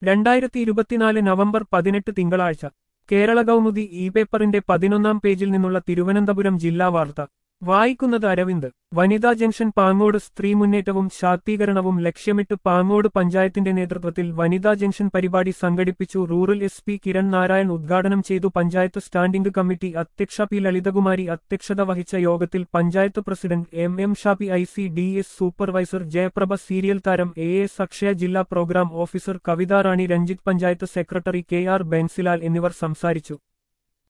രണ്ടായിരത്തി ഇരുപത്തിനാല് നവംബർ പതിനെട്ട് തിങ്കളാഴ്ച കേരള കൗമുദി ഇ പേപ്പറിന്റെ പതിനൊന്നാം പേജിൽ നിന്നുള്ള തിരുവനന്തപുരം ജില്ലാ വാർത്ത വായിക്കുന്നത് അരവിന്ദ് വനിതാ ജംഗ്ഷൻ പാങ്ങോട് സ്ത്രീ മുന്നേറ്റവും ശാക്തീകരണവും ലക്ഷ്യമിട്ട് പാങ്ങോട് പഞ്ചായത്തിന്റെ നേതൃത്വത്തിൽ വനിതാ ജംഗ്ഷൻ പരിപാടി സംഘടിപ്പിച്ചു rural S P Kiran Narayan ഉദ്ഘാടനം ചെയ്തു പഞ്ചായത്ത് സ്റ്റാൻഡിംഗ് കമ്മിറ്റി അധ്യക്ഷ പി ലളിതകുമാരി അധ്യക്ഷത വഹിച്ച യോഗത്തിൽ panchayat president M M Shabi I C D S supervisor Jayaprabha serial താരം എ എസ് അക്ഷയ ജില്ലാ programme officer Kavitha Rani Ranjith panchayat secretary K R Bensilal എന്നിവർ സംസാരിച്ചു